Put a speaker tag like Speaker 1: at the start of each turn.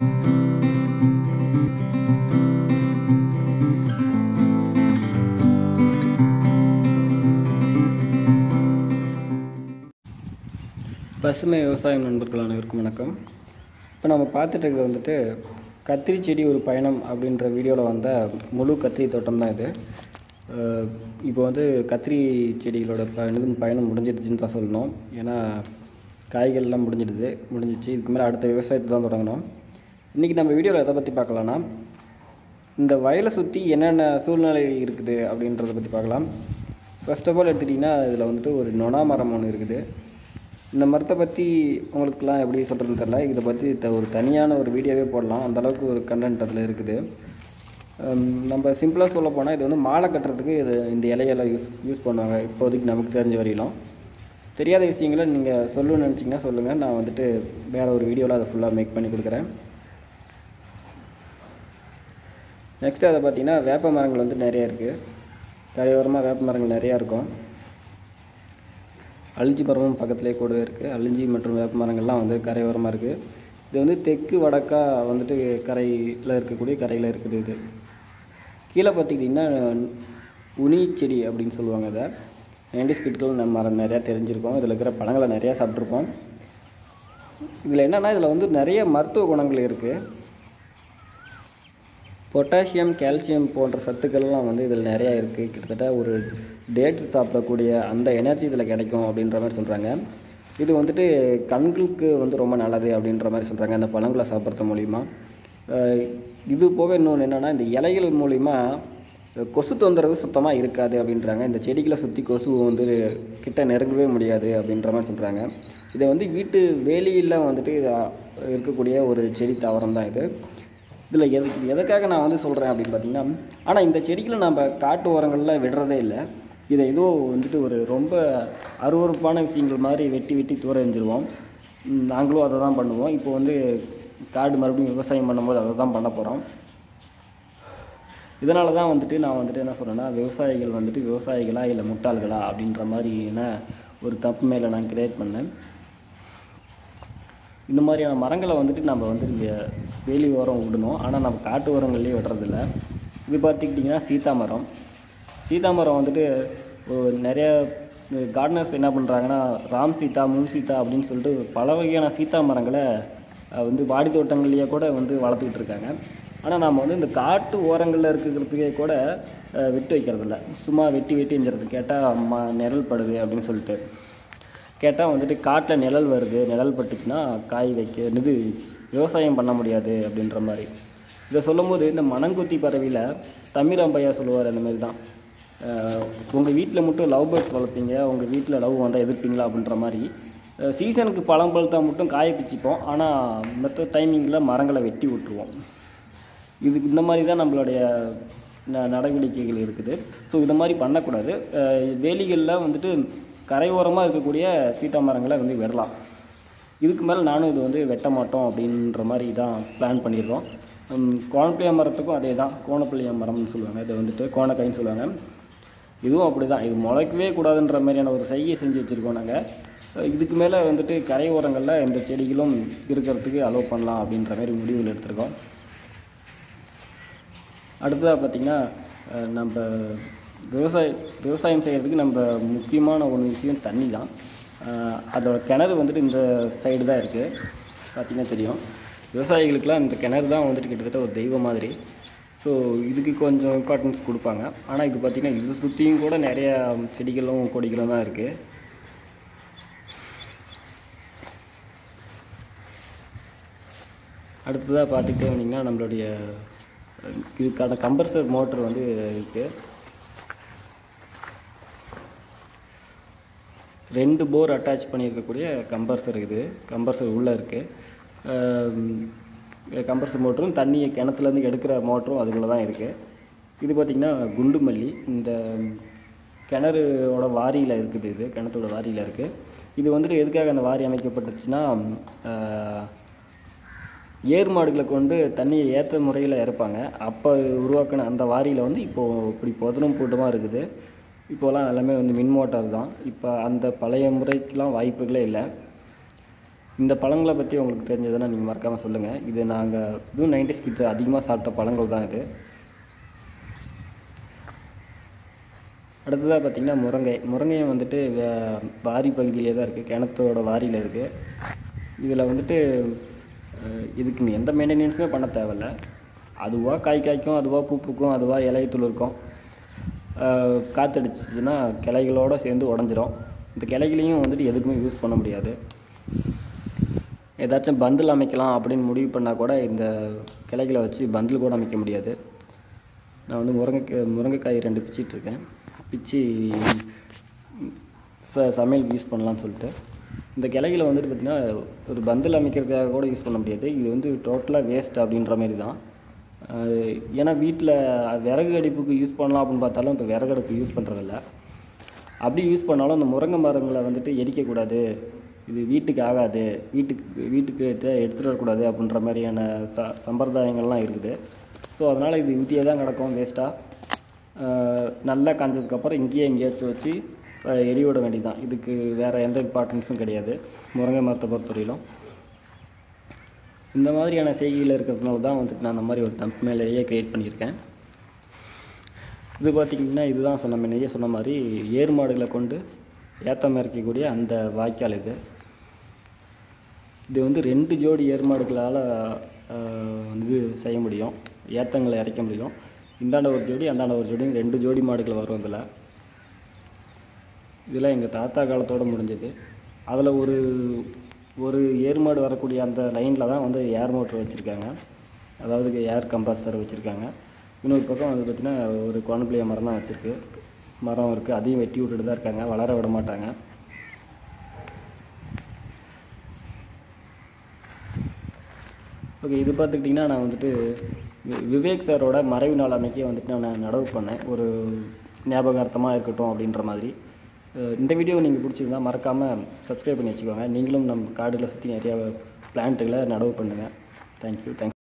Speaker 1: பசுமை விவசாயம் நண்பர்கள் அனைவருக்கும் வணக்கம் இப்போ நம்ம பார்த்துட்டு இருக்கிறது வந்துட்டு கத்திரி செடி ஒரு பயணம் அப்படின்ற வீடியோவில் வந்த முழு கத்திரி தோட்டம் தான் இது அஹ் இப்போ வந்து கத்திரி செடிகளோட ப இது பயணம் முடிஞ்சிடுச்சுன்னு தான் சொல்லணும் ஏன்னா காய்கள்லாம் முடிஞ்சிடுது முடிஞ்சிச்சு இதுக்கு மேலே அடுத்த விவசாயத்தை தான் தொடங்கணும் இன்றைக்கி நம்ம வீடியோவில் எதை பற்றி பார்க்கலான்னா இந்த வயலை சுற்றி என்னென்ன சூழ்நிலை இருக்குது அப்படின்றத பற்றி பார்க்கலாம் ஃபர்ஸ்ட் ஆஃப் ஆல் எடுத்துட்டிங்கன்னா இதில் வந்துட்டு ஒரு நொணா மரம் ஒன்று இருக்குது இந்த மரத்தை பற்றி உங்களுக்குலாம் எப்படி சொல்கிறதுன்னு தெரில இதை பற்றி த- ஒரு தனியான ஒரு வீடியோவே போடலாம் அந்த அளவுக்கு ஒரு கண்டென்ட் அதில் இருக்குது ஹம், நம்ம சிம்பிளாக சொல்ல போனால் இது வந்து மாலை கட்டுறதுக்கு இது இந்த இலையெல்லாம் யூஸ் யூஸ் பண்ணுவாங்க இப்போதைக்கு நமக்கு தெரிஞ்ச வரையிலும் தெரியாத விஷயங்களை நீங்கள் சொல்லணும்னு நினச்சிங்கன்னா சொல்லுங்கள் நான் வந்துட்டு வேறு ஒரு வீடியோவில் அதை ஃபுல்லாக மேக் பண்ணி கொடுக்குறேன் நெக்ஸ்ட் அதை பார்த்தீங்கன்னா வேப்ப மரங்கள் வந்து நிறைய இருக்குது கரையோரமாக வேப்ப மரங்கள் நிறையா இருக்கும் அழிஞ்சி மரமும் பக்கத்துலேயே கூடவே இருக்குது அழிஞ்சி மற்றும் வேப்ப மரங்கள்லாம் வந்து கரையோரமாக இருக்குது இது வந்து தெற்கு வடக்காக வந்துட்டு கரையில் இருக்கக்கூடிய கரையில் இருக்குது இது கீழே பார்த்துக்கிட்டிங்கன்னா உனி செடி அப்படின்னு சொல்லுவாங்க இதை நைன்டிஸ் கிட்கள் நம்ம மரம் நிறையா தெரிஞ்சிருக்கோம் இதில் இருக்கிற பழங்களை நிறையா சாப்பிட்ருப்போம் இதில் என்னென்னா இதில் வந்து நிறைய மருத்துவ குணங்கள் இருக்குது பொட்டாசியம் கால்சியம் போன்ற சத்துக்கள்லாம் வந்து இதில் நிறையா இருக்குது கிட்டத்தட்ட ஒரு டேட்ஸ் சாப்பிடக்கூடிய அந்த எனர்ஜி இதில் கிடைக்கும் அப்படின்ற மாதிரி சொல்கிறாங்க இது வந்துட்டு கண்களுக்கு வந்து ரொம்ப நல்லது அப்படின்ற மாதிரி சொல்கிறாங்க அந்த பழங்களை சாப்பிட்றது மூலிமா அஹ் இது போக இன்னொன்று என்னென்னா இந்த இலைகள் மூலிமா கொசு தொந்தரவு சுத்தமாக இருக்காது அப்படின்றாங்க இந்த செடிகளை சுற்றி கொசு வந்து கிட்ட நெருங்கவே முடியாது அப்படின்ற மாதிரி சொல்கிறாங்க இதை வந்து வீட்டு வேலியில் வந்துட்டு இது- இருக்கக்கூடிய ஒரு செடி தாவரம் தான் இது இதில் எது எதுக்காக நான் வந்து சொல்கிறேன் அப்படின்னு பார்த்தீங்கன்னா ஆனால் இந்த செடிகளை நம்ம காட்டு ஓரங்களில் விடுறதே இல்லை இதை ஏதோ வந்துட்டு ஒரு ரொம்ப அருவருப்பான விஷயங்கள் மாதிரி வெட்டி வெட்டி தூர எறிஞ்சிருவோம் ம், நாங்களும் அதை தான் பண்ணுவோம் இப்போ வந்து காடு மறுபடியும் விவசாயம் பண்ணும்போது அதை தான் பண்ண போகிறோம் இதனால தான் வந்துட்டு நான் வந்துட்டு என்ன சொல்கிறேன்னா விவசாயிகள் வந்துட்டு விவசாயிகளா இல்லை முட்டாள்களா அப்படின்ற மாதிரியான ஒரு தப்பு மேலே நான் கிரியேட் பண்ணேன் இந்த மாதிரியான மரங்களை வந்துட்டு நம்ம வந்துட்டு வே- வேலி ஓரம் விடணும் ஆனால் நம்ம காட்டு ஓரங்கள்லேயே விடுறதில்ல இது பார்த்துக்கிட்டிங்கன்னா சீதா மரம் சீதா மரம் வந்துட்டு ஒரு நிறைய கார்டனர்ஸ் என்ன பண்ணுறாங்கன்னா ராம் சீதா முன் சீதா அப்படின்னு சொல்லிட்டு பல வகையான சீதா மரங்களை அஹ், வந்து வாடி தோட்டங்கள்லேயே கூட வந்து வளர்த்துக்கிட்டு இருக்காங்க ஆனால் நாம் வந்து இந்த காட்டு ஓரங்களில் இருக்கிறதுக்கே கூட அஹ், விட்டு வைக்கிறதில்ல சும்மா வெட்டி வெட்டி எஞ்சிறது கேட்டால் ம நிழல் படுது அப்படின்னு சொல்லிட்டு கேட்டால் வந்துட்டு காட்டில் நிழல் வருது நிழல் பட்டுச்சுன்னா காய் வைக்க இது விவசாயம் பண்ண முடியாது அப்படின்ற மாதிரி இதை சொல்லும்போது இந்த மணங்குத்தி பறவையில் தமிழம்பையா சொல்லுவார் அந்த மாதிரி தான் உங்கள் வீட்டில் மட்டும் லவ் பேர்ட்ஸ் வளர்ப்பீங்க உங்கள் வீட்டில் லவ் வந்தால் எதிர்ப்பீங்களா அப்படின்ற மாதிரி சீசனுக்கு பழம் பழுத்தா மட்டும் காய பிச்சுப்போம் ஆனால் மற்ற டைமிங்கில் மரங்களை வெட்டி விட்டுருவோம் இதுக்கு இந்த மாதிரி தான் நம்மளுடைய ந- நடவடிக்கைகள் இருக்குது ஸோ இந்த மாதிரி பண்ணக்கூடாது அஹ் வேலிகளில் வந்துட்டு கரையோரமாக இருக்கக்கூடிய சீட்டா மரங்களை வந்து விடலாம் இதுக்கு மேலே நானும் இது வந்து வெட்ட மாட்டோம் அப்படின்ற மாதிரி தான் பிளான் பண்ணியிருக்கோம் ஹம், கோணப்பிள்ளைய மரத்துக்கும் அதே தான் கோணப்பிள்ளைய மரம்னு சொல்லுவாங்க இது வந்துட்டு கோணக்காயின்னு சொல்லுவாங்க இதுவும் அப்படி தான் இது முளைக்கவே கூடாதுன்ற மாதிரியான ஒரு செய்கை செஞ்சு வச்சுருக்கோம் நாங்கள் இதுக்கு மேலே வந்துட்டு கரையோரங்களில் இந்த செடிகளும் இருக்கிறதுக்கு அலோவ் பண்ணலாம் அப்படின்ற மாதிரி முடிவுகள் எடுத்திருக்கோம் அடுத்ததாக பார்த்திங்கன்னா அஹ், நம்ம விவசாய விவசாயம் செய்கிறதுக்கு நம்ம முக்கியமான ஒரு விஷயம் தண்ணி தான் அஹ், அதோட கிணறு வந்துட்டு இந்த சைடு தான் இருக்குது பார்த்திங்கன்னா தெரியும் விவசாயிகளுக்கெல்லாம் இந்த கிணறு தான் வந்துட்டு கிட்டத்தட்ட ஒரு தெய்வம் மாதிரி ஸோ இதுக்கு கொஞ்சம் இம்பார்ட்டன்ஸ் கொடுப்பாங்க ஆனால் இது பார்த்திங்கன்னா இது சுற்றியும் கூட நிறைய செடிகளும் கொடிகளும் தான் இருக்குது அடுத்ததாக பார்த்துக்கிட்டே வந்தீங்கன்னா நம்மளுடைய அஹ், இதுக்கான கம்பர்சர் மோட்டர் வந்து இருக்குது ரெண்டு போர் அட்டாச் பண்ணியிருக்கக்கூடிய கம்பர்சர் இது கம்பர்சர் உள்ளே இருக்குது கம்பர்சர் மோட்டரும் தண்ணியை கிணத்துலேருந்து எடுக்கிற மோட்டரும் அதுக்குள்ளே தான் இருக்குது இது பார்த்திங்கன்னா குண்டு மல்லி இந்த கிணறுவோட வாரியில் இருக்குது இது கிணத்தோட வாரியில் இருக்குது இது வந்துட்டு எதுக்காக அந்த வாரி அமைக்கப்பட்டுச்சுன்னா அஹ், ஏர் மாடுகளை கொண்டு தண்ணியை ஏற்ற முறையில் இறப்பாங்க அப்போ உருவாக்கின அந்த வாரியில் வந்து இப்போது இப்படி பொதனும் கூட்டமாக இருக்குது இப்போலாம் எல்லாமே வந்து மின் மோட்டார் தான் இப்போ அந்த பழைய முறைக்கெலாம் வாய்ப்புகளே இல்லை இந்த பழங்களை பற்றி உங்களுக்கு தெரிஞ்சதுன்னா நீங்கள் மறக்காமல் சொல்லுங்கள் இது நாங்கள் இதுவும் நைன்டி கிட்ஸ் அதிகமாக சாப்பிட்ட பழங்கள் தான் இது அடுத்ததாக பார்த்திங்கன்னா முருங்கை முருங்கையும் வந்துட்டு வே- வாரி பகுதியிலே தான் இருக்குது கிணத்தோட வாரியில் இருக்குது இதில் வந்துட்டு அஹ், இதுக்கு நீ எந்த மெயின்டெனன்ஸுமே பண்ண தேவையில்ல அதுவாக காய் காய்க்கும் அதுவாக பூ பூக்கும் அதுவாக இலை துளிர்க்கும் அஹ், காத்தடிச்சிச்சுன்னா கிளைகளோடு சேர்ந்து உடஞ்சிரும் இந்த கிளைகளையும் வந்துட்டு எதுக்குமே யூஸ் பண்ண முடியாது ஏதாச்சும் பந்தில் அமைக்கலாம் அப்படின்னு முடிவு பண்ணால் கூட இந்த கிளைகளை வச்சு பந்தில் கூட அமைக்க முடியாது நான் வந்து முருங்கைக்காய் முருங்கைக்காய் ரெண்டு பிச்சிட்டு இருக்கேன் பிச்சு ச சமையலுக்கு யூஸ் பண்ணலாம்னு சொல்லிட்டு இந்த கிளைகளை வந்துட்டு பார்த்திங்கன்னா ஒரு பந்தில் அமைக்கிறதுக்காக கூட யூஸ் பண்ண முடியாது இது வந்து டோட்டலாக வேஸ்ட் அப்படின்ற மாதிரி தான் அஹ் ஏன்னா வீட்டில் விறகு அடுப்புக்கு யூஸ் பண்ணலாம் அப்படின்னு பார்த்தாலும் இப்போ விறகு அடுப்பு யூஸ் பண்ணுறதில்ல அப்படி யூஸ் பண்ணாலும் அந்த முருங்கை மரங்களை வந்துட்டு எரிக்கக்கூடாது இது வீட்டுக்கு ஆகாது வீட்டுக்கு வீட்டுக்கு எடுத்து- எடுத்துகிட்டு வரக்கூடாது அப்படின்ற மாதிரியான ச சம்பிரதாயங்கள்லாம் இருக்குது ஸோ அதனால் இது வீட்டியே தான் கிடக்கும் வேஸ்ட்டாக நல்லா காஞ்சதுக்கப்புறம் இங்கேயே எங்கேயாச்சும் வச்சு அஹ், எரிவிட வேண்டியதுதான் இதுக்கு வேறு எந்த இம்பார்ட்டன்ஸும் கிடையாது முருங்கை மரத்தை பொறுத்தவரையிலும் இந்த மாதிரியான செய்கையில் இருக்கிறதுனால தான் வந்துட்டு நான் அந்த மாதிரி ஒரு தம்ப் மேலேயே க்ரியேட் பண்ணியிருக்கேன் இது பார்த்திங்கன்னா இதுதான் சொன்ன முன்னையே சொன்ன மாதிரி ஏர் மாடுகளை கொண்டு ஏத்தம் இறக்கக்கூடிய அந்த வாய்க்கால் இது இது வந்து ரெண்டு ஜோடி ஏர் மாடுகளால் வந்து செய்ய முடியும் ஏத்தங்களை இறக்க முடியும் இந்தாண்ட ஒரு ஜோடி அந்தாண்ட ஒரு ஜோடி ரெண்டு ஜோடி மாடுகள் வரும் இதில் இதெல்லாம் எங்கள் தாத்தா காலத்தோடு முடிஞ்சது அதில் ஒரு ஒரு ஏர் மாடு வரக்கூடிய அந்த லைனில் தான் வந்து ஏர் மோட்ரு வச்சுருக்காங்க அதாவது ஏர் கம்ப்ரஸர் வச்சுருக்காங்க இன்னொரு பக்கம் வந்து பார்த்திங்கன்னா ஒரு குழந்தைய மரம் தான் வச்சுருக்கு மரம் இருக்குது அதையும் வெட்டி விட்டுட்டு தான் இருக்காங்க வளர விட மாட்டாங்க ஓகே இது பார்த்துக்கிட்டிங்கன்னா நான் வந்துட்டு வி- விவேக் சாரோட மறைவு நாள் அன்னைக்கே வந்துட்டு நான் நடவு பண்ணேன் ஒரு ஞாபகார்த்தமாக இருக்கட்டும் அப்படின்ற மாதிரி அஹ் இந்த வீடியோ நீங்கள் பிடிச்சிருந்தா மறக்காமல் சப்ஸ்கிரைப் பண்ணி வச்சுக்கோங்க நீங்களும் நம்ம காடுகளை சுற்றி நிறையா பிளான்ட்டுகளை நடவு பண்ணுங்கள் தேங்க்யூ தேங்க்ஸ்